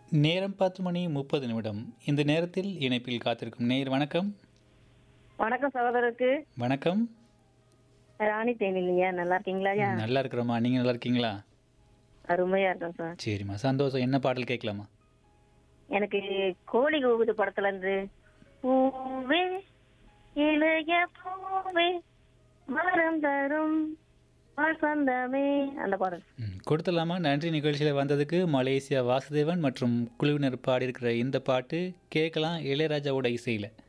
நேரம் பத்து மணி முப்பது நிமிடம் இந்த நேரத்தில் இணைப்பில் காத்திருக்கும் நேர் வணக்கம் வணக்கம் சகோதரருக்கு வணக்கம் ராணி தேனிலிங்க நல்லா இருக்கீங்களா ஐயா நல்லா இருக்கிறோமா நீங்கள் நல்லா இருக்கீங்களா அருமையா இருக்கேன் சார் சரிம்மா சந்தோஷம் என்ன பாடல் கேட்கலாமா எனக்கு கோழி கூகுது படத்துல இருந்து பூவே இளைய பூவே மரம் தரும் வசந்தமே அந்த பாடல் ம், கொடுத்துடலாமா நன்றி நிகழ்ச்சியில் வந்ததுக்கு மலேசியா வாசுதேவன் மற்றும் குழுவினர் பாடியிருக்கிற இந்த பாட்டு கேட்கலாம் இளையராஜாவோட இசையில்